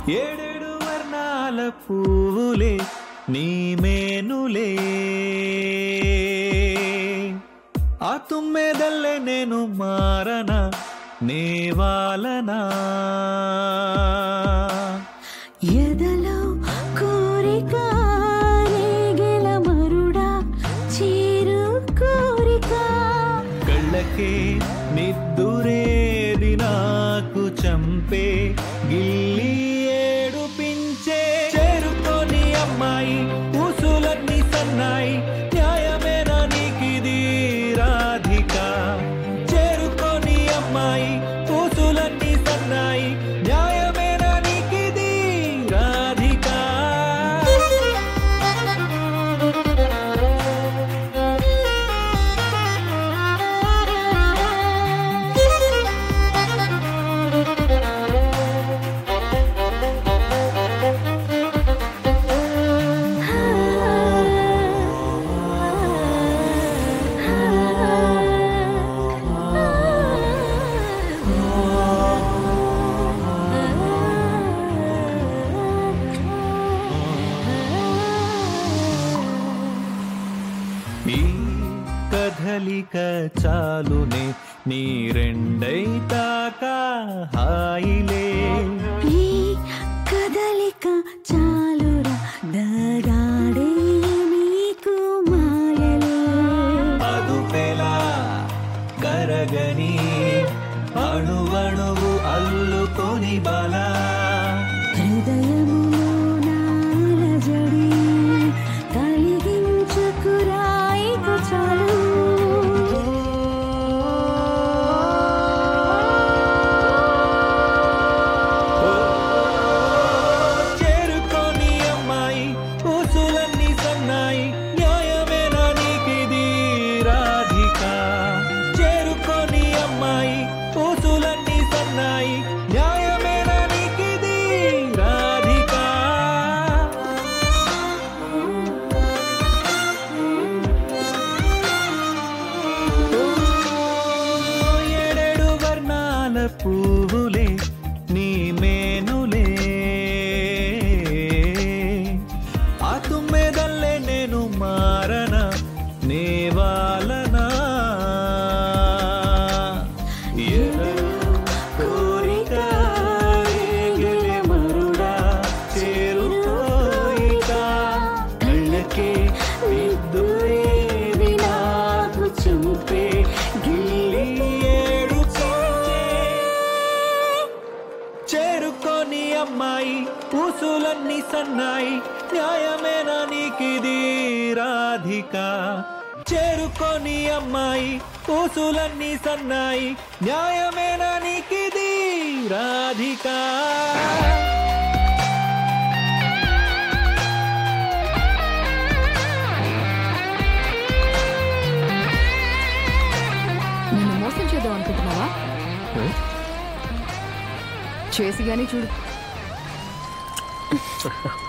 ఏడేడు వర్ణాల పువ్వులే నీ మేనులే ఆ తుమ్మెదల్లే నేను మారన నేవాలనా ఎదలో కోరిక రేగెల మరుడా చీరు కోరిక కళ్ళకే నిద్దురేది నాకు చంపే గిల్లి ఏడుపించే చేరుకొని అమ్మాయి ఊసులన్నీ సన్నాయి న్యాయమేనా నీకిది రాధిక చేరుకొని అమ్మాయి ఊసులన్నీ సన్నాయి న్యాయమేనా నీకిది రాధిక ఈ కదలిక చాలునే నీ రెండై తాకా హాయిలే ఈ కదలిక చాలురా దగాడే నీకు మాయలే అదుపెలా కరగని అణువణువు అల్లుకొని బలా హృదయములో నాలజడి కలిగించుకురాయికు చాలు ఓ, చేరుకొని అమ్మాయి ఊసులన్నీ సన్నాయి న్యాయమేనా నీకిది రాధిక చేరుకొని అమ్మాయి ఊసులన్నీ సన్నాయి న్యాయమేనా నీకిది రాధిక ఏడేడు వర్ణాల పువ్వులే నీ మేనులే ఆ తుమ్మెదల్లే నేను మారన నేవాలనా ఎదలో కోరిక రేగిలే మరుడా చేరుకోయిక కళ్ళకే నిద్దురేది నాకు చూపే గిల్లి ఏడు చేరుకొని అమ్మాయి ఊసులన్నీ సన్నాయి న్యాయమేనా నీకిది రాధిక చేరుకొని అమ్మాయి ఊసులన్నీ సన్నాయి న్యాయమేనా నీకిది రాధిక నిన్ను మోసం చేద్దాం అనుకుంటున్నావా చేసి గానీ చూడు